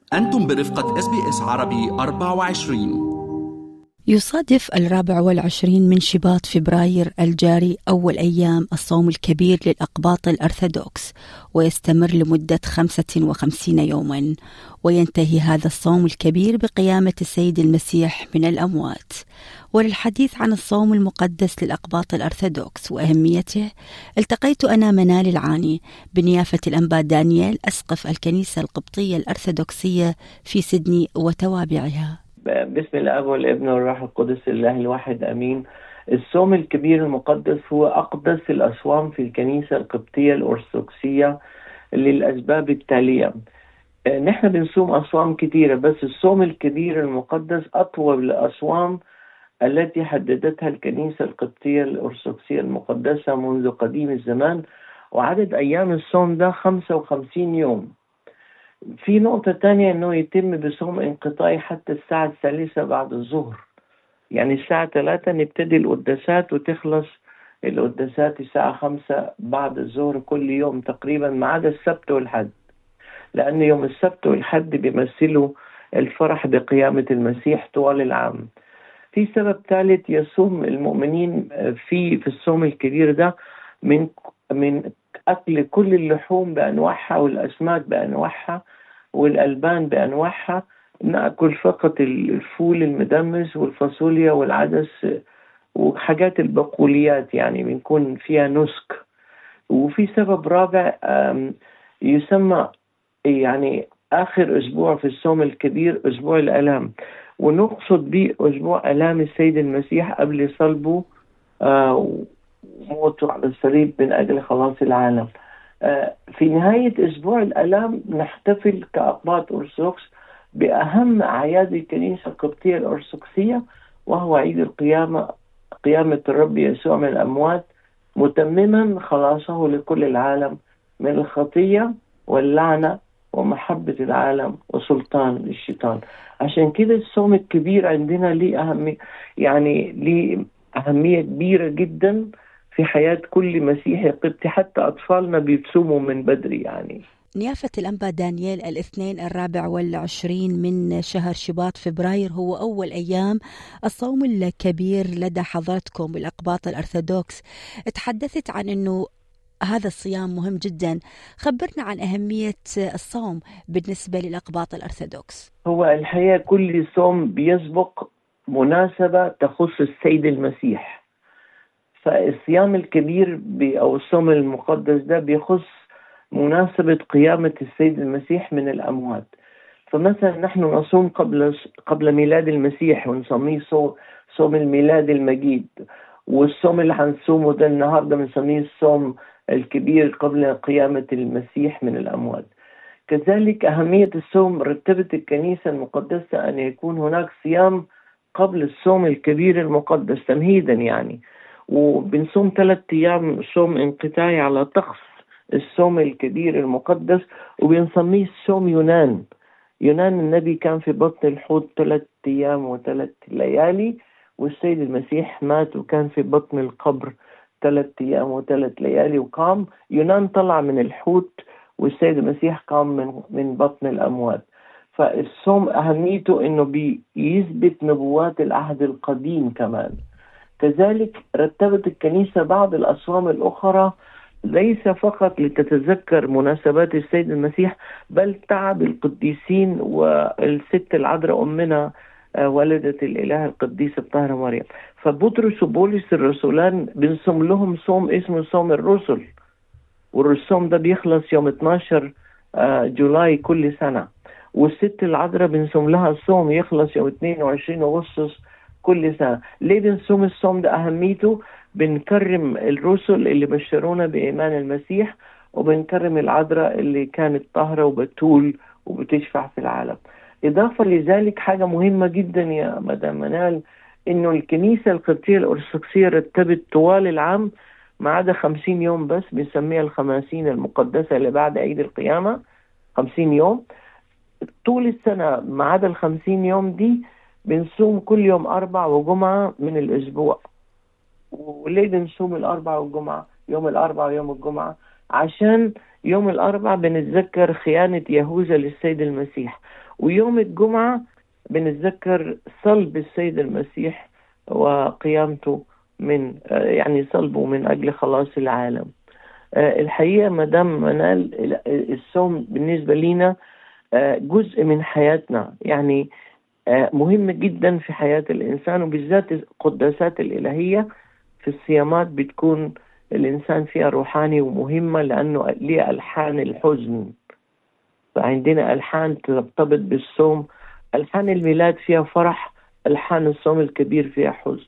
أنتم برفقة اس بي اس عربي 24 يصادف الرابع والعشرين من شباط فبراير الجاري أول أيام الصوم الكبير للأقباط الأرثوذكس ويستمر لمدة 55 يوما وينتهي هذا الصوم الكبير بقيامة السيد المسيح من الأموات وللحديث عن الصوم المقدس للأقباط الأرثوذكس وأهميته التقيت أنا منال العاني بنيافة الأنبا دانيال أسقف الكنيسة القبطية الأرثوذكسية في سيدني وتوابعها باسم الاب والابن والروح القدس الله الواحد امين الصوم الكبير المقدس هو اقدس الاصوام في الكنيسه القبطيه الارثوذكسيه للاسباب التاليه نحن بنصوم اصوام كثيره بس الصوم الكبير المقدس اطول الاصوام التي حددتها الكنيسه القبطيه الارثوذكسيه المقدسه منذ قديم الزمان وعدد ايام الصوم ده 55 يوم في نقطة تانية إنه يتم بصوم انقطاعي حتى الساعة الثالثة بعد الظهر يعني الساعة ثلاثة نبتدي القداسات وتخلص القداسات الساعة خمسة بعد الظهر كل يوم تقريبا ما عدا السبت والحد لأن يوم السبت والحد بيمثلوا الفرح بقيامة المسيح طوال العام في سبب ثالث يصوم المؤمنين في في الصوم الكبير ده من من أكل كل اللحوم بأنواعها والأسماك بأنواعها والألبان بأنواعها نأكل فقط الفول المدمس والفاصوليا والعدس وحاجات البقوليات يعني بنكون فيها نسك وفي سبب رابع يسمى يعني آخر أسبوع في الصوم الكبير أسبوع الآلام ونقصد به أسبوع آلام السيد المسيح قبل صلبه موته على الصليب من أجل خلاص العالم في نهاية أسبوع الألام نحتفل كأقباط أرثوذكس بأهم أعياد الكنيسة القبطية الأرثوذكسية وهو عيد القيامة قيامة الرب يسوع من الأموات متمما خلاصه لكل العالم من الخطية واللعنة ومحبة العالم وسلطان الشيطان عشان كده الصوم الكبير عندنا ليه أهمية يعني ليه أهمية كبيرة جدا في حياة كل مسيحي قبطي حتى أطفالنا بيتصوموا من بدري يعني نيافة الأنبا دانيال الاثنين الرابع والعشرين من شهر شباط فبراير هو أول أيام الصوم الكبير لدى حضرتكم بالأقباط الأرثوذكس تحدثت عن أنه هذا الصيام مهم جدا خبرنا عن أهمية الصوم بالنسبة للأقباط الأرثوذكس هو الحقيقة كل صوم بيسبق مناسبة تخص السيد المسيح فالصيام الكبير أو الصوم المقدس ده بيخص مناسبة قيامة السيد المسيح من الأموات فمثلا نحن نصوم قبل قبل ميلاد المسيح ونسميه صوم الميلاد المجيد والصوم اللي هنصومه ده النهارده بنسميه الصوم الكبير قبل قيامة المسيح من الأموات كذلك أهمية الصوم رتبت الكنيسة المقدسة أن يكون هناك صيام قبل الصوم الكبير المقدس تمهيدا يعني وبنصوم ثلاث أيام صوم انقطاعي على طقس الصوم الكبير المقدس وبنسميه صوم يونان يونان النبي كان في بطن الحوت ثلاث أيام وثلاث ليالي والسيد المسيح مات وكان في بطن القبر ثلاث أيام وثلاث ليالي وقام يونان طلع من الحوت والسيد المسيح قام من من بطن الأموات فالصوم أهميته إنه بيثبت نبوات العهد القديم كمان كذلك رتبت الكنيسة بعض الأصوام الأخرى ليس فقط لتتذكر مناسبات السيد المسيح بل تعب القديسين والست العذراء أمنا والدة الإله القديسة الطاهرة مريم فبطرس وبولس الرسولان بنصوم لهم صوم اسمه صوم الرسل والصوم ده بيخلص يوم 12 جولاي كل سنة والست العذراء بنصوم لها صوم يخلص يوم 22 أغسطس كل سنة ليه بنصوم الصوم ده أهميته بنكرم الرسل اللي بشرونا بإيمان المسيح وبنكرم العذراء اللي كانت طاهرة وبتول وبتشفع في العالم إضافة لذلك حاجة مهمة جدا يا مدام منال إنه الكنيسة القبطية الأرثوذكسية رتبت طوال العام ما عدا خمسين يوم بس بنسميها الخماسين المقدسة اللي بعد عيد القيامة خمسين يوم طول السنة ما عدا الخمسين يوم دي بنصوم كل يوم أربع وجمعة من الأسبوع وليه بنصوم الأربع والجمعة يوم الأربع ويوم الجمعة عشان يوم الأربع بنتذكر خيانة يهوذا للسيد المسيح ويوم الجمعة بنتذكر صلب السيد المسيح وقيامته من يعني صلبه من أجل خلاص العالم الحقيقة مدام منال الصوم بالنسبة لنا جزء من حياتنا يعني مهم جدا في حياة الإنسان وبالذات القداسات الإلهية في الصيامات بتكون الإنسان فيها روحاني ومهمة لأنه ليه ألحان الحزن فعندنا ألحان ترتبط بالصوم ألحان الميلاد فيها فرح ألحان الصوم الكبير فيها حزن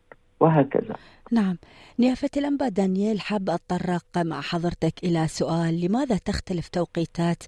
وهكذا نعم نيافة الأنبا دانييل حاب أتطرق مع حضرتك إلى سؤال لماذا تختلف توقيتات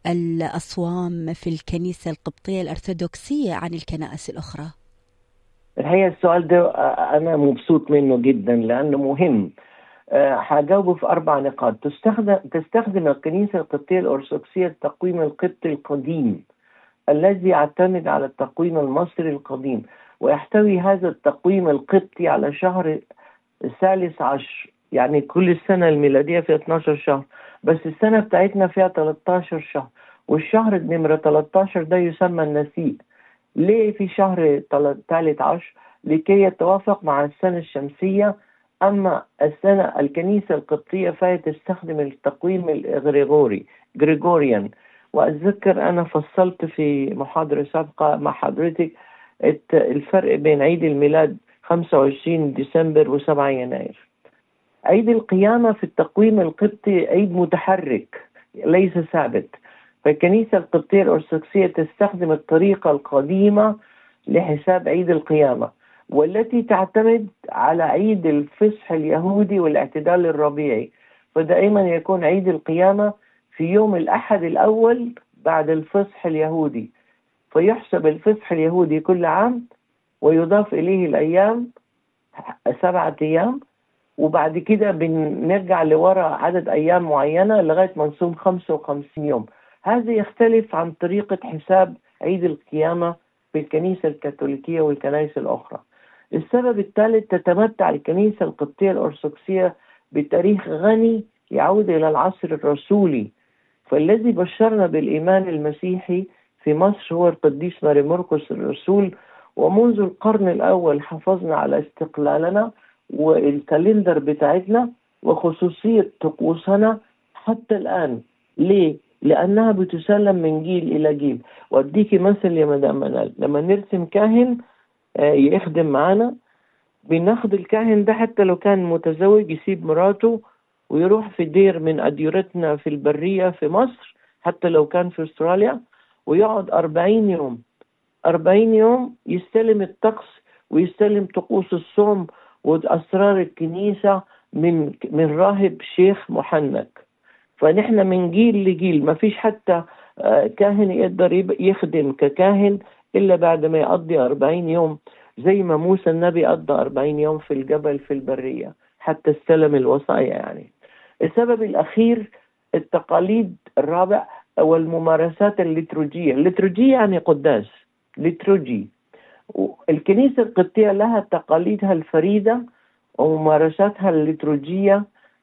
الأصوام في الكنيسة القبطية الأرثوذكسية عن الكنائس الأخرى؟ الحقيقة السؤال ده أنا مبسوط منه جدا لأنه مهم حجاوبه في أربع نقاط تستخدم تستخدم الكنيسة القبطية الأرثوذكسية التقويم القبطي القديم الذي يعتمد على التقويم المصري القديم ويحتوي هذا التقويم القبطي على شهر الثالث عشر يعني كل السنة الميلادية فيها 12 شهر بس السنة بتاعتنا فيها 13 شهر والشهر النمرة 13 ده يسمى النسيء ليه في شهر ثالث عشر لكي يتوافق مع السنة الشمسية أما السنة الكنيسة القبطية فهي تستخدم التقويم الغريغوري غريغوريان وأتذكر أنا فصلت في محاضرة سابقة مع حضرتك الفرق بين عيد الميلاد 25 ديسمبر و7 يناير عيد القيامة في التقويم القبطي عيد متحرك ليس ثابت فالكنيسة القبطية الأرثوذكسية تستخدم الطريقة القديمة لحساب عيد القيامة والتي تعتمد على عيد الفصح اليهودي والاعتدال الربيعي فدائما يكون عيد القيامة في يوم الأحد الأول بعد الفصح اليهودي فيحسب الفصح اليهودي كل عام ويضاف إليه الأيام سبعة أيام وبعد كده بنرجع لورا عدد أيام معينة لغاية ما نصوم 55 يوم هذا يختلف عن طريقة حساب عيد القيامة في الكنيسة الكاثوليكية والكنائس الأخرى السبب الثالث تتمتع الكنيسة القبطية الأرثوذكسية بتاريخ غني يعود إلى العصر الرسولي فالذي بشرنا بالإيمان المسيحي في مصر هو القديس ماري مرقس الرسول ومنذ القرن الأول حافظنا على استقلالنا والكالندر بتاعتنا وخصوصية طقوسنا حتى الآن ليه؟ لأنها بتسلم من جيل إلى جيل وأديكي مثل يا مدام منال لما نرسم كاهن يخدم معانا بناخد الكاهن ده حتى لو كان متزوج يسيب مراته ويروح في دير من أديرتنا في البرية في مصر حتى لو كان في أستراليا ويقعد أربعين يوم أربعين يوم يستلم الطقس ويستلم طقوس الصوم وأسرار الكنيسة من من راهب شيخ محنك فنحن من جيل لجيل ما فيش حتى كاهن يقدر يخدم ككاهن إلا بعد ما يقضي أربعين يوم زي ما موسى النبي قضى أربعين يوم في الجبل في البرية حتى استلم الوصايا يعني السبب الأخير التقاليد الرابع والممارسات الليتروجية الليتروجية يعني قداس ليتروجي الكنيسة القبطية لها تقاليدها الفريدة وممارساتها الليتروجية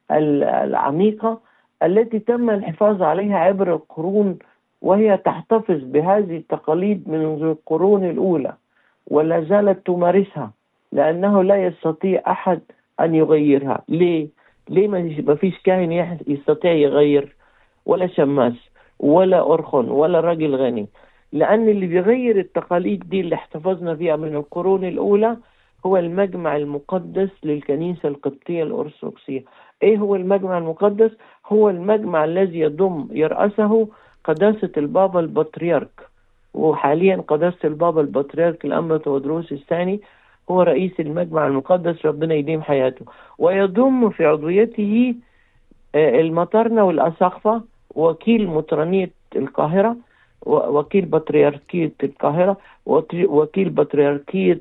العميقة التي تم الحفاظ عليها عبر القرون وهي تحتفظ بهذه التقاليد منذ القرون الأولى ولا زالت تمارسها لأنه لا يستطيع أحد أن يغيرها ليه؟ ليه ما فيش كاهن يستطيع يغير ولا شماس ولا أرخن ولا راجل غني لأن اللي بيغير التقاليد دي اللي احتفظنا فيها من القرون الأولى هو المجمع المقدس للكنيسة القبطية الأرثوذكسية إيه هو المجمع المقدس؟ هو المجمع الذي يضم يرأسه قداسة البابا البطريرك وحاليا قداسة البابا البطريرك الأنبا تودروس الثاني هو رئيس المجمع المقدس ربنا يديم حياته ويضم في عضويته المطرنة والأساقفة وكيل مطرانية القاهرة وكيل بطريركية القاهرة وكيل بطريركية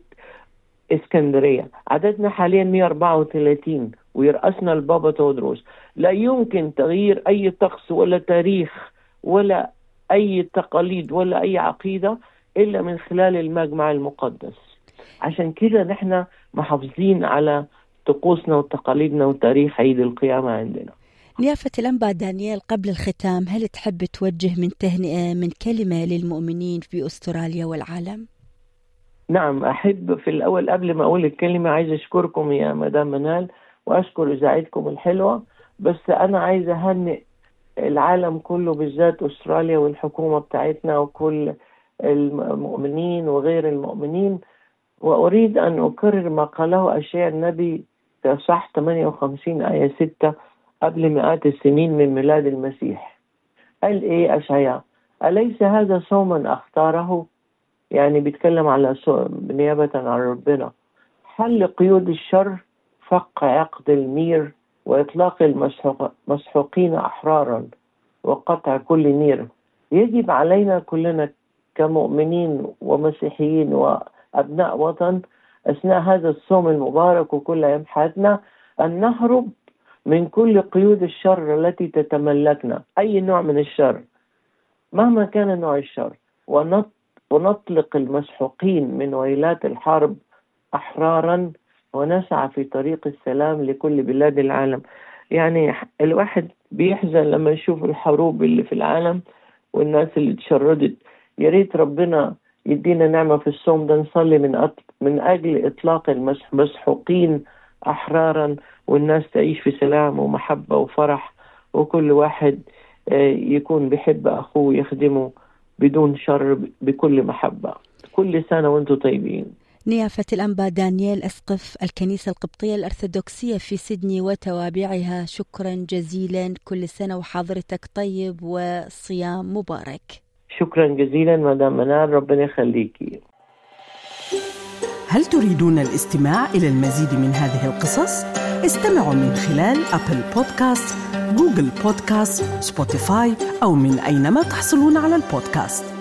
اسكندرية عددنا حاليا 134 ويرأسنا البابا تودروس لا يمكن تغيير أي طقس ولا تاريخ ولا أي تقاليد ولا أي عقيدة إلا من خلال المجمع المقدس عشان كده نحن محافظين على طقوسنا وتقاليدنا وتاريخ عيد القيامة عندنا نيافة الأنبا دانيال قبل الختام هل تحب توجه من تهنئة من كلمة للمؤمنين في أستراليا والعالم؟ نعم أحب في الأول قبل ما أقول الكلمة عايز أشكركم يا مدام منال وأشكر إذاعتكم الحلوة بس أنا عايز أهنئ العالم كله بالذات أستراليا والحكومة بتاعتنا وكل المؤمنين وغير المؤمنين وأريد أن أكرر ما قاله أشياء النبي في صح 58 آية 6 قبل مئات السنين من ميلاد المسيح قال إيه أشعياء أليس هذا صوما أختاره يعني بيتكلم على نيابة عن ربنا حل قيود الشر فق عقد المير وإطلاق المسحوقين أحرارا وقطع كل نير يجب علينا كلنا كمؤمنين ومسيحيين وأبناء وطن أثناء هذا الصوم المبارك وكل أيام حياتنا أن نهرب من كل قيود الشر التي تتملكنا أي نوع من الشر مهما كان نوع الشر ونطلق المسحوقين من ويلات الحرب أحرارا ونسعى في طريق السلام لكل بلاد العالم يعني الواحد بيحزن لما يشوف الحروب اللي في العالم والناس اللي تشردت يا ريت ربنا يدينا نعمة في الصوم ده نصلي من أط... من أجل إطلاق المسحوقين أحرارا والناس تعيش في سلام ومحبة وفرح وكل واحد آه، يكون بيحب أخوه ويخدمه بدون شر بكل محبة كل سنة وانتم طيبين نيافة الأنبا دانيال أسقف الكنيسة القبطية الأرثوذكسية في سيدني وتوابعها شكرا جزيلا كل سنة وحضرتك طيب وصيام مبارك شكرا جزيلا مدام منال ربنا يخليكي هل تريدون الاستماع إلى المزيد من هذه القصص؟ استمعوا من خلال أبل بودكاست، جوجل بودكاست، سبوتيفاي أو من أينما تحصلون على البودكاست